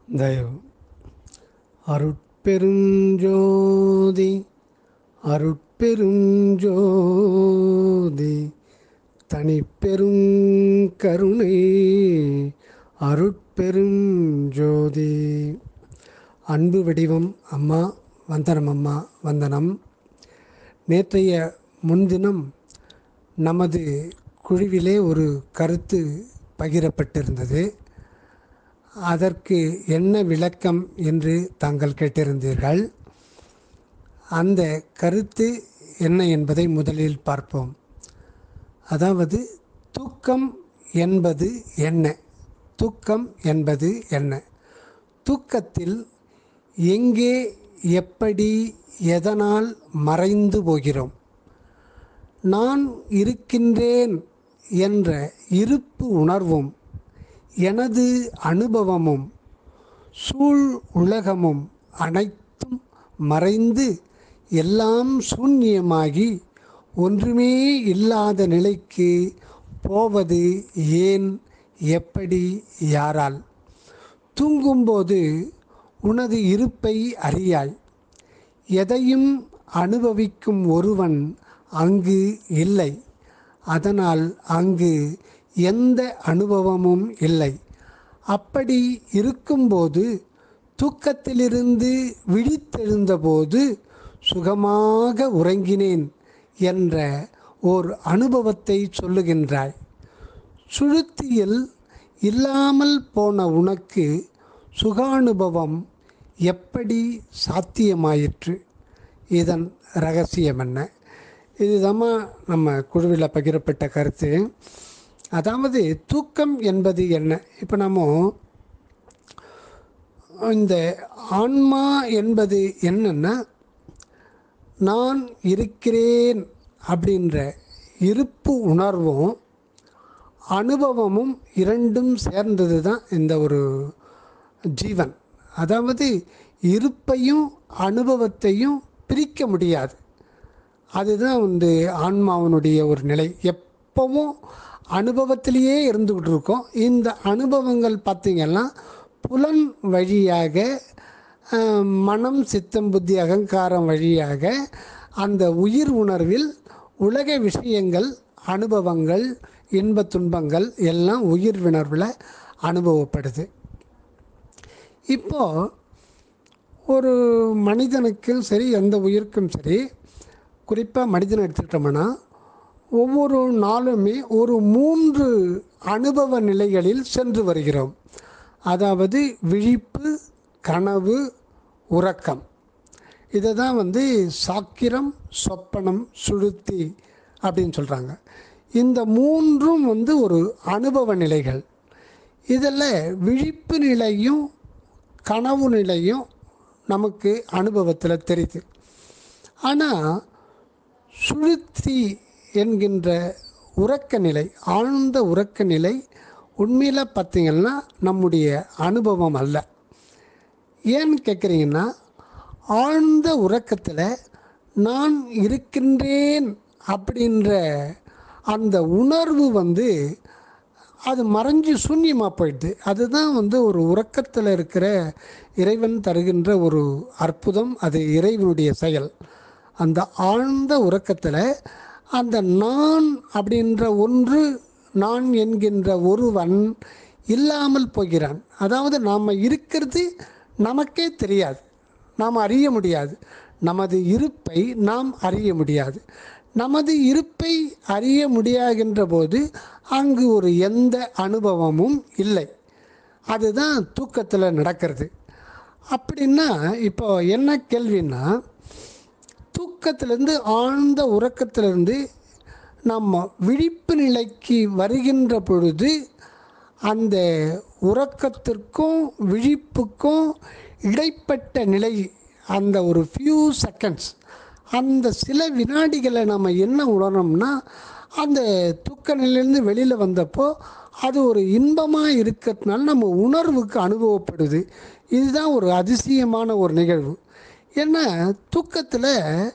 தயவு அருட்பெருஞ்சோதி அருட்பெருஞ்சோதி தனிப்பெருங்கருணை அருட்பெருஞ்சோதி அன்பு வடிவம் அம்மா வந்தனம் அம்மா வந்தனம் நேற்றைய முன்தினம் நமது குழுவிலே ஒரு கருத்து பகிரப்பட்டிருந்தது அதற்கு என்ன விளக்கம் என்று தாங்கள் கேட்டிருந்தீர்கள் அந்த கருத்து என்ன என்பதை முதலில் பார்ப்போம் அதாவது தூக்கம் என்பது என்ன தூக்கம் என்பது என்ன தூக்கத்தில் எங்கே எப்படி எதனால் மறைந்து போகிறோம் நான் இருக்கின்றேன் என்ற இருப்பு உணர்வும் எனது அனுபவமும் சூழ் உலகமும் அனைத்தும் மறைந்து எல்லாம் சூன்யமாகி ஒன்றுமே இல்லாத நிலைக்கு போவது ஏன் எப்படி யாரால் தூங்கும்போது உனது இருப்பை அறியாய் எதையும் அனுபவிக்கும் ஒருவன் அங்கு இல்லை அதனால் அங்கு எந்த அனுபவமும் இல்லை அப்படி இருக்கும்போது தூக்கத்திலிருந்து விழித்தெழுந்தபோது சுகமாக உறங்கினேன் என்ற ஓர் அனுபவத்தை சொல்லுகின்றாய் சுழுத்தியில் இல்லாமல் போன உனக்கு சுகானுபவம் எப்படி சாத்தியமாயிற்று இதன் ரகசியம் என்ன இதுதாம்மா நம்ம குழுவில் பகிரப்பட்ட கருத்து அதாவது தூக்கம் என்பது என்ன இப்போ நம்ம இந்த ஆன்மா என்பது என்னன்னா நான் இருக்கிறேன் அப்படின்ற இருப்பு உணர்வும் அனுபவமும் இரண்டும் சேர்ந்தது தான் இந்த ஒரு ஜீவன் அதாவது இருப்பையும் அனுபவத்தையும் பிரிக்க முடியாது அதுதான் வந்து ஆன்மாவனுடைய ஒரு நிலை எப்பவும் அனுபவத்திலேயே இருந்துக்கிட்டு இருக்கோம் இந்த அனுபவங்கள் பார்த்திங்கன்னா புலன் வழியாக மனம் சித்தம் புத்தி அகங்காரம் வழியாக அந்த உயிர் உணர்வில் உலக விஷயங்கள் அனுபவங்கள் இன்ப துன்பங்கள் எல்லாம் உயிர் உணர்வில் அனுபவப்படுது இப்போது ஒரு மனிதனுக்கும் சரி எந்த உயிருக்கும் சரி குறிப்பாக மனிதனை எடுத்துக்கிட்டோம்னா ஒவ்வொரு நாளுமே ஒரு மூன்று அனுபவ நிலைகளில் சென்று வருகிறோம் அதாவது விழிப்பு கனவு உறக்கம் இதை தான் வந்து சாக்கிரம் சொப்பனம் சுழுத்தி அப்படின்னு சொல்கிறாங்க இந்த மூன்றும் வந்து ஒரு அனுபவ நிலைகள் இதில் விழிப்பு நிலையும் கனவு நிலையும் நமக்கு அனுபவத்தில் தெரியுது ஆனால் சுழுத்தி என்கின்ற உறக்க நிலை ஆழ்ந்த உறக்க நிலை உண்மையில் பார்த்திங்கன்னா நம்முடைய அனுபவம் அல்ல ஏன்னு கேட்குறீங்கன்னா ஆழ்ந்த உறக்கத்தில் நான் இருக்கின்றேன் அப்படின்ற அந்த உணர்வு வந்து அது மறைஞ்சு சூன்யமாக போயிடுது அதுதான் வந்து ஒரு உறக்கத்தில் இருக்கிற இறைவன் தருகின்ற ஒரு அற்புதம் அது இறைவனுடைய செயல் அந்த ஆழ்ந்த உறக்கத்தில் அந்த நான் அப்படின்ற ஒன்று நான் என்கின்ற ஒருவன் இல்லாமல் போகிறான் அதாவது நாம் இருக்கிறது நமக்கே தெரியாது நாம் அறிய முடியாது நமது இருப்பை நாம் அறிய முடியாது நமது இருப்பை அறிய முடியாகின்ற போது அங்கு ஒரு எந்த அனுபவமும் இல்லை அதுதான் தூக்கத்தில் நடக்கிறது அப்படின்னா இப்போ என்ன கேள்வின்னா தூக்கத்திலேருந்து ஆழ்ந்த உறக்கத்திலிருந்து நம்ம விழிப்பு நிலைக்கு வருகின்ற பொழுது அந்த உறக்கத்திற்கும் விழிப்புக்கும் இடைப்பட்ட நிலை அந்த ஒரு ஃபியூ செகண்ட்ஸ் அந்த சில வினாடிகளை நம்ம என்ன உணரணும்னா அந்த தூக்க நிலையிலேருந்து வெளியில் வந்தப்போ அது ஒரு இன்பமாக இருக்கிறதுனால நம்ம உணர்வுக்கு அனுபவப்படுது இதுதான் ஒரு அதிசயமான ஒரு நிகழ்வு ஏன்னா தூக்கத்தில்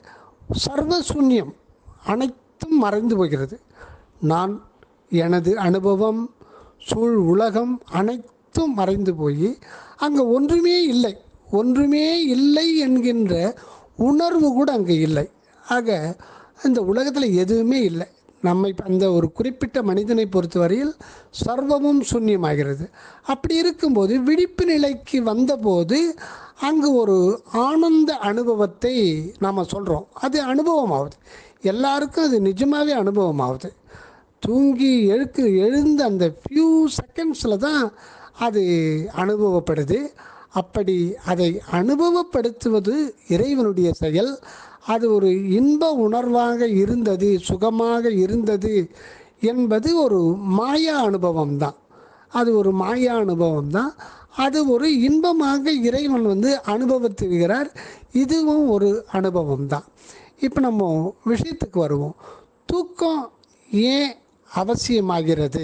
சர்வசூன்யம் அனைத்தும் மறைந்து போகிறது நான் எனது அனுபவம் சூழ் உலகம் அனைத்தும் அனைத்தும் மறைந்து போய் அங்கே ஒன்றுமே இல்லை ஒன்றுமே இல்லை என்கின்ற உணர்வு கூட அங்கே இல்லை ஆக இந்த உலகத்தில் எதுவுமே இல்லை நம்மை அந்த ஒரு குறிப்பிட்ட மனிதனை பொறுத்தவரையில் சர்வமும் சூன்யமாகிறது அப்படி இருக்கும்போது விழிப்பு நிலைக்கு வந்தபோது அங்கு ஒரு ஆனந்த அனுபவத்தை நாம் சொல்கிறோம் அது அனுபவமாகுது எல்லாருக்கும் அது நிஜமாகவே அனுபவமாகுது தூங்கி எழுக்கு எழுந்த அந்த ஃபியூ செகண்ட்ஸில் தான் அது அனுபவப்படுது அப்படி அதை அனுபவப்படுத்துவது இறைவனுடைய செயல் அது ஒரு இன்ப உணர்வாக இருந்தது சுகமாக இருந்தது என்பது ஒரு மாயா அனுபவம் தான் அது ஒரு மாயா அனுபவம் தான் அது ஒரு இன்பமாக இறைவன் வந்து அனுபவித்துகிறார் இதுவும் ஒரு அனுபவம் தான் இப்போ நம்ம விஷயத்துக்கு வருவோம் தூக்கம் ஏன் அவசியமாகிறது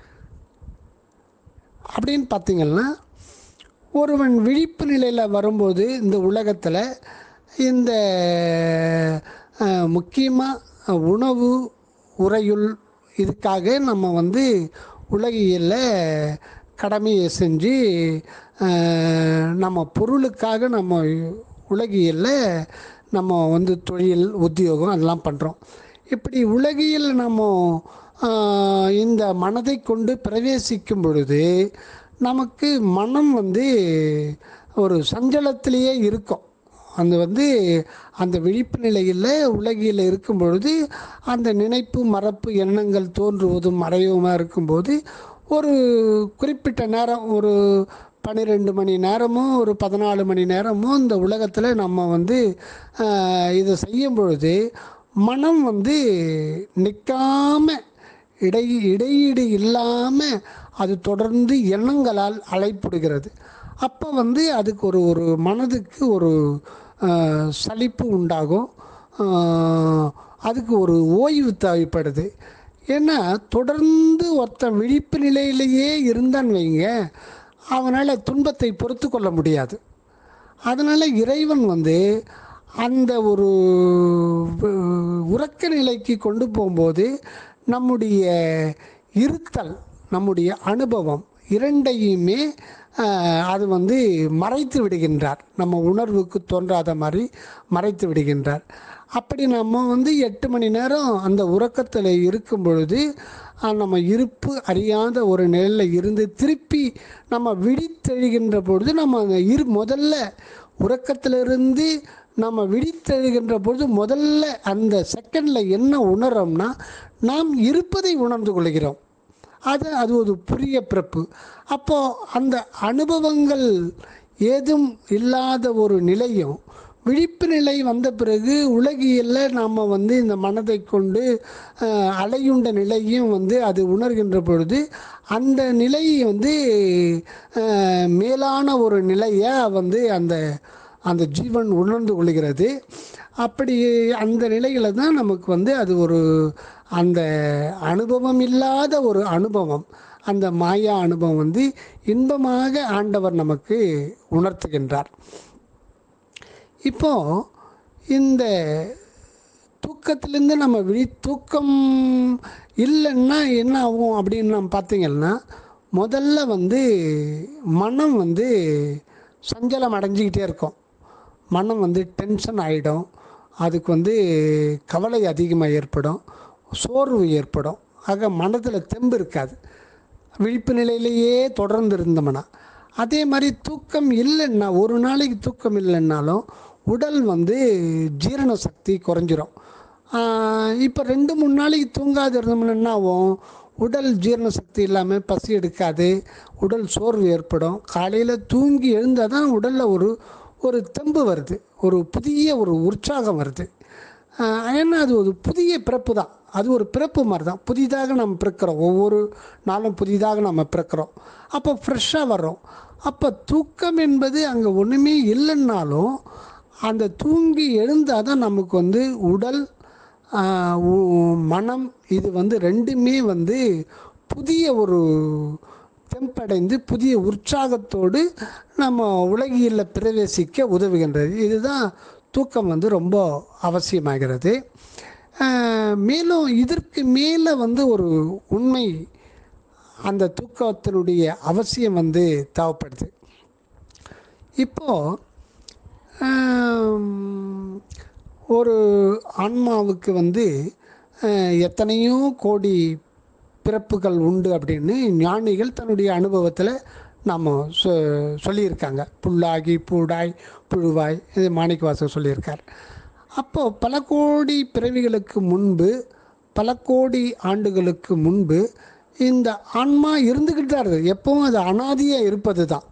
அப்படின்னு பார்த்தீங்கன்னா ஒருவன் விழிப்பு நிலையில் வரும்போது இந்த உலகத்தில் இந்த முக்கியமாக உணவு உறையுள் இதுக்காக நம்ம வந்து உலகியலில் கடமையை செஞ்சு அஹ், நம்ம பொருளுக்காக நம்ம உலகியலில் நம்ம வந்து தொழில் உத்தியோகம் அதெல்லாம் பண்ணுறோம் இப்படி உலகியல் நம்ம ஆஹ், இந்த மனதை கொண்டு பிரவேசிக்கும் பொழுது நமக்கு மனம் வந்து ஒரு சஞ்சலத்திலேயே இருக்கும் அந்த வந்து அந்த விழிப்பு நிலையில் உலகில் இருக்கும் பொழுது அந்த நினைப்பு மறப்பு எண்ணங்கள் தோன்றுவதும் மறைவுமா இருக்கும்போது ஒரு குறிப்பிட்ட நேரம் ஒரு பன்னிரெண்டு மணி நேரமோ ஒரு பதினாலு மணி நேரமோ இந்த உலகத்தில் நம்ம வந்து ஆஹ், இதை செய்யும் பொழுது மனம் வந்து நிற்காம இடை இடையீடு இல்லாமல் அது தொடர்ந்து எண்ணங்களால் அலைப்படுகிறது அப்போ வந்து அதுக்கு ஒரு ஒரு மனதுக்கு ஒரு ஆஹ், சலிப்பு உண்டாகும் ஆஹ், அதுக்கு ஒரு ஓய்வு தேவைப்படுது ஏன்னா தொடர்ந்து ஒருத்தன் விழிப்பு நிலையிலேயே இருந்தான்னு வைங்க அவனால் துன்பத்தை பொறுத்து கொள்ள முடியாது அதனால் இறைவன் வந்து அந்த ஒரு அஹ், உறக்க நிலைக்கு கொண்டு போகும்போது நம்முடைய இருத்தல் நம்முடைய அனுபவம் இரண்டையுமே அஹ், அது வந்து மறைத்து விடுகின்றார் நம்ம உணர்வுக்கு தோன்றாத மாதிரி மறைத்து விடுகின்றார் அப்படி நம்ம வந்து எட்டு மணி நேரம் அந்த உறக்கத்தில் இருக்கும் பொழுது அஹ், நம்ம இருப்பு அறியாத ஒரு நிலையில் இருந்து திருப்பி நம்ம விழித்தெழுகின்ற பொழுது நம்ம அந்த இரு முதல்ல உறக்கத்திலிருந்து நம்ம விழித்தெழுகின்ற பொழுது முதல்ல அந்த செகண்டில் என்ன உணர்றோம்னா நாம் இருப்பதை உணர்ந்து கொள்கிறோம் அது அது ஒரு புதிய பிறப்பு அப்போது அந்த அனுபவங்கள் ஏதும் இல்லாத ஒரு நிலையும் விழிப்பு நிலை வந்த பிறகு உலகியலில் நாம் வந்து இந்த மனதை கொண்டு அஹ், அலையுண்ட நிலையும் வந்து அது உணர்கின்ற பொழுது அந்த நிலை வந்து அஹ், மேலான ஒரு நிலையாக வந்து அந்த அந்த ஜீவன் உணர்ந்து கொள்கிறது அப்படி அந்த நிலையில தான் நமக்கு வந்து அது ஒரு அந்த அனுபவம் இல்லாத ஒரு அனுபவம் அந்த மாயா அனுபவம் வந்து இன்பமாக ஆண்டவர் நமக்கு உணர்த்துகின்றார் இப்போ இந்த தூக்கத்திலேருந்து நம்ம விழி தூக்கம் இல்லைன்னா என்ன ஆகும் அப்படின்னு நம்ம பார்த்தீங்கன்னா முதல்ல வந்து மனம் வந்து சஞ்சலம் அடைஞ்சிக்கிட்டே இருக்கும் மனம் வந்து டென்ஷன் ஆகிடும் அதுக்கு வந்து கவலை அதிகமாக ஏற்படும் சோர்வு ஏற்படும் ஆக மனதில் தெம்பு இருக்காது விழிப்பு நிலையிலேயே தொடர்ந்து இருந்தோம்னா அதே மாதிரி தூக்கம் இல்லைன்னா ஒரு நாளைக்கு தூக்கம் இல்லைன்னாலும் உடல் வந்து ஜீரண சக்தி குறைஞ்சிரும் இப்போ ரெண்டு மூணு நாளைக்கு தூங்காது இருந்தோம்னா என்ன ஆகும் உடல் ஜீரண சக்தி இல்லாமல் பசி எடுக்காது உடல் சோர்வு ஏற்படும் காலையில் தூங்கி எழுந்தால் தான் உடலில் ஒரு ஒரு தெம்பு வருது ஒரு புதிய ஒரு உற்சாகம் வருது ஆஹ் ஏன்னா அது ஒரு புதிய பிறப்பு தான் அது ஒரு பிறப்பு மாதிரி தான் புதிதாக நம்ம பிறக்கிறோம் ஒவ்வொரு நாளும் புதிதாக நம்ம பிறக்கிறோம் அப்போ ஃப்ரெஷ்ஷாக வர்றோம் அப்போ தூக்கம் என்பது அங்கே ஒன்றுமே இல்லைன்னாலும் அந்த தூங்கி எழுந்தால் தான் நமக்கு வந்து உடல் ஆஹ் உ- மனம் இது வந்து ரெண்டுமே வந்து புதிய ஒரு தெம்படைந்து புதிய உற்சாகத்தோடு நம்ம உலகியலில் பிரவேசிக்க உதவுகின்றது இதுதான் தூக்கம் வந்து ரொம்ப அவசியமாகிறது ஆஹ் மேலும் இதற்கு மேலே வந்து ஒரு உண்மை அந்த தூக்கத்தினுடைய அவசியம் வந்து தேவைப்படுது இப்போது ஒரு ஆன்மாவுக்கு வந்து அஹ், எத்தனையோ கோடி பிறப்புகள் உண்டு அப்படின்னு ஞானிகள் தன்னுடைய அனுபவத்தில் நம்ம சொ சொல்லியிருக்காங்க புல்லாகி பூடாய் புழுவாய் இது மாணிக்கவாசகர் சொல்லியிருக்கார் அப்போது பல கோடி பிறவிகளுக்கு முன்பு பல கோடி ஆண்டுகளுக்கு முன்பு இந்த ஆன்மா இருந்துக்கிட்டு தான் இருக்குது எப்பவும் அது அனாதியாக இருப்பது தான்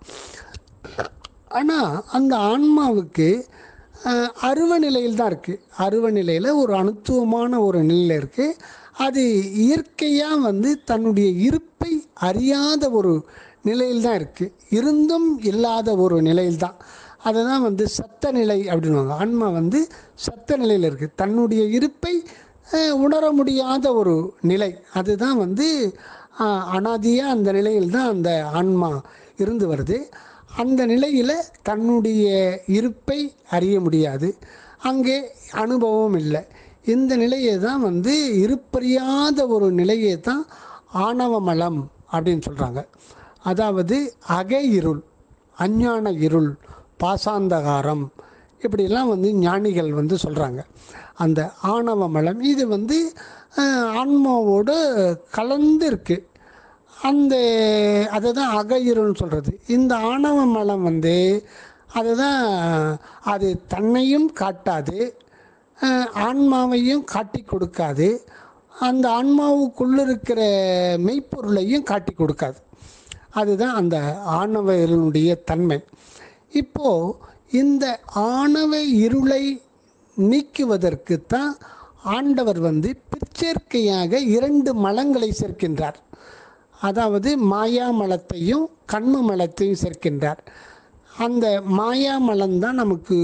ஆனால் அந்த ஆன்மாவுக்கு அஹ், அருவ நிலையில் தான் இருக்குது அருவ நிலையில் ஒரு அணுத்துவமான ஒரு நிலையில் இருக்குது அது இயற்கையாக வந்து தன்னுடைய இருப்பை அறியாத ஒரு நிலையில் தான் இருக்குது இருந்தும் இல்லாத ஒரு நிலையில் தான் அதை தான் வந்து சத்த நிலை அப்படின்வாங்க ஆன்மா வந்து சத்த நிலையில் இருக்குது தன்னுடைய இருப்பை அஹ், உணர முடியாத ஒரு நிலை அதுதான் வந்து அனாதியாக அந்த நிலையில் தான் அந்த ஆன்மா இருந்து வருது அந்த நிலையில் தன்னுடைய இருப்பை அறிய முடியாது அங்கே அனுபவம் இல்லை இந்த நிலையை தான் வந்து இருப்பறியாத ஒரு நிலையை தான் ஆணவமலம் அப்படின்னு சொல்கிறாங்க அதாவது அகை இருள் அஞ்ஞான இருள் பாசாந்தகாரம் இப்படிலாம் வந்து ஞானிகள் வந்து சொல்கிறாங்க அந்த ஆணவ மலம் இது வந்து அஹ், ஆன்மாவோடு கலந்து இருக்கு அந்த அதை தான் அகையிருள்னு சொல்கிறது இந்த ஆணவ மலம் வந்து அதுதான் அது தன்னையும் காட்டாது அஹ், ஆன்மாவையும் காட்டி கொடுக்காது அந்த ஆன்மாவுக்குள்ள இருக்கிற மெய்ப்பொருளையும் காட்டி கொடுக்காது அதுதான் அந்த ஆணவ இருளுடைய தன்மை இப்போது இந்த ஆணவ இருளை நீக்குவதற்கு தான் ஆண்டவர் வந்து பிற்சேர்க்கையாக இரண்டு மலங்களை சேர்க்கின்றார் அதாவது மாயா மலத்தையும் கண்ம மலத்தையும் சேர்க்கின்றார் அந்த மாயா மலம்தான் நமக்கு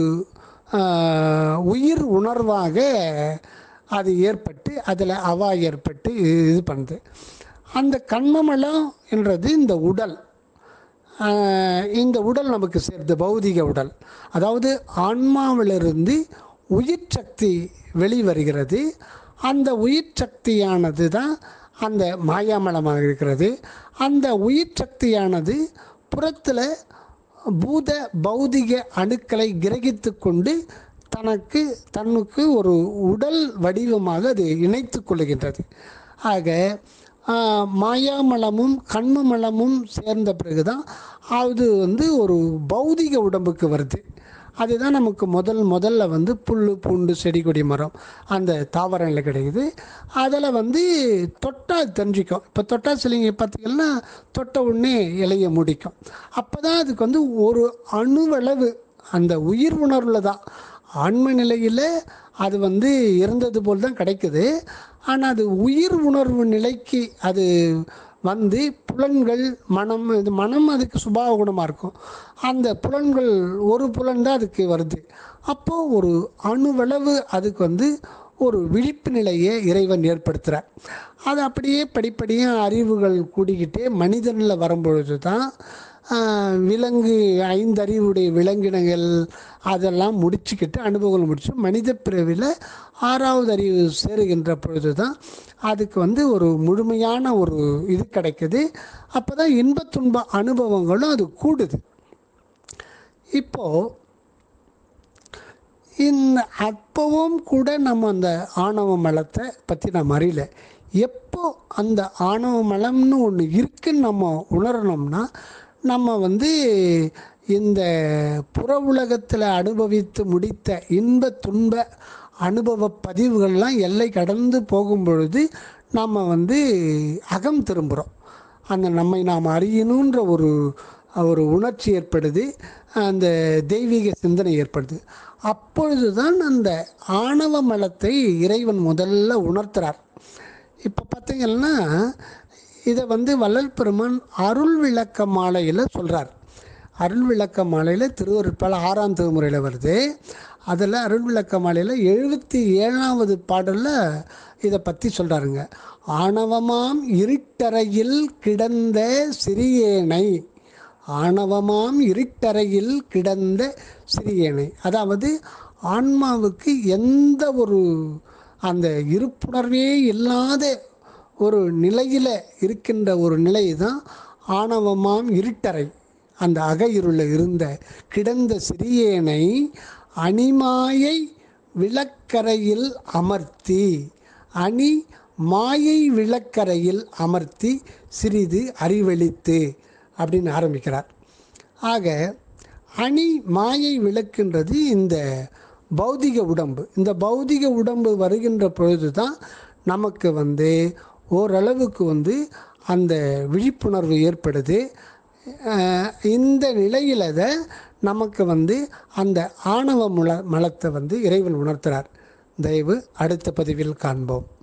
ஆஹ், உயிர் உணர்வாக அது ஏற்பட்டு அதில் அவா ஏற்பட்டு இது பண்ணுது அந்த கண்மமலம் என்றது இந்த உடல் ஆஹ், இந்த உடல் நமக்கு சேர்ந்த பௌதிக உடல் அதாவது ஆன்மாவிலிருந்து உயிர் சக்தி வெளிவருகிறது அந்த உயிர் சக்தியானது தான் அந்த மாயாமலமாக இருக்கிறது அந்த உயிர் சக்தியானது புறத்தில் பூத பௌதிக அணுக்களை கிரகித்து கொண்டு தனக்கு தன்னுக்கு ஒரு உடல் வடிவமாக அது இணைத்து கொள்கின்றது ஆக ஆஹ், மாயாமலமும் கண்மமலமும் சேர்ந்த பிறகு தான் அது வந்து ஒரு பௌதிக உடம்புக்கு வருது அதுதான் நமக்கு முதல் முதல்ல வந்து புல் பூண்டு செடி கொடி மரம் அந்த தாவரங்கள் கிடைக்குது அதில் வந்து தொட்டால் தெரிஞ்சிக்கும் இப்போ தொட்டா சிலிங்க பார்த்தீங்கன்னா தொட்ட உடனே இலைய முடிக்கும் அப்போ தான் அதுக்கு வந்து ஒரு அணுவளவு அந்த உயிர் உணர்வில் தான் ஆன்ம நிலையில் அது வந்து இருந்தது போல் தான் கிடைக்குது ஆனால் அது உயிர் உணர்வு நிலைக்கு அது வந்து புலன்கள் மனம் இது மனம் அதுக்கு சுபாவ குணமாக இருக்கும் அந்த புலன்கள் ஒரு புலன் தான் அதுக்கு வருது அப்போது ஒரு அணுவளவு அதுக்கு வந்து ஒரு விழிப்பு நிலையை இறைவன் ஏற்படுத்துகிறார் அது அப்படியே படிப்படியாக அறிவுகள் கூடிக்கிட்டே மனிதனில் வரும்பொழுது தான் ஆஹ், விலங்கு ஐந்தறிவுடைய விலங்கினங்கள் அதெல்லாம் முடிச்சுக்கிட்டு அனுபவங்கள் முடிச்சு மனித பிறவியில் ஆறாவது அறிவு சேருகின்ற பொழுது தான் அதுக்கு வந்து ஒரு முழுமையான ஒரு இது கிடைக்குது அப்போ தான் இன்ப துன்ப அனுபவங்களும் அது கூடுது இப்போது இந்த அப்பவும் கூட நம்ம அந்த ஆணவ மலத்தை பற்றி நம்ம அறியல எப்போ அந்த ஆணவ மலம்னு ஒன்று இருக்குன்னு நம்ம உணரணும்னா நம்ம வந்து இந்த புற உலகத்தில் அனுபவித்து முடித்த இன்ப துன்ப அனுபவ பதிவுகள்லாம் எல்லை கடந்து போகும் பொழுது நம்ம வந்து அகம் திரும்புகிறோம் அந்த நம்மை நாம் அறியணுன்ற ஒரு ஒரு உணர்ச்சி ஏற்படுது அந்த தெய்வீக சிந்தனை ஏற்படுது அப்பொழுது தான் அந்த ஆணவ மலத்தை இறைவன் முதல்ல உணர்த்துறார் இப்போ பார்த்தீங்கன்னா இதை வந்து வள்ளல் பெருமான் அருள் விளக்க மாலையில் சொல்கிறார் அருள் விளக்க மாலையில் திருவருட்பால் ஆறாம் திருமுறையில் வருது அதில் அருள் விளக்க மாலையில் எழுபத்தி ஏழாவது பாடலில் இதை பற்றி சொல்கிறாருங்க ஆணவமாம் இருட்டறையில் கிடந்த சிறியேனை ஆணவமாம் இருட்டறையில் கிடந்த சிறியேனை அதாவது ஆன்மாவுக்கு எந்த ஒரு அந்த இருப்புணர்வே இல்லாத ஒரு நிலையில் இருக்கின்ற ஒரு நிலை தான் ஆணவமாம் இருட்டறை அந்த அகையிருளில் இருந்த கிடந்த சிறியேனை அணிமாயை விளக்கரையில் அமர்த்தி அணி மாயை விளக்கரையில் அமர்த்தி சிறிது அறிவளித்து அப்படின்னு ஆரம்பிக்கிறார் ஆக அணி மாயை விளக்குன்றது இந்த பௌதிக உடம்பு இந்த பௌதிக உடம்பு வருகின்ற பொழுது தான் நமக்கு வந்து ஓரளவுக்கு வந்து அந்த விழிப்புணர்வு ஏற்படுது அஹ் இந்த நிலையில் தான் நமக்கு வந்து அந்த ஆணவ முல மலத்தை வந்து இறைவன் உணர்த்துறார் தயவு அடுத்த பதிவில் காண்போம்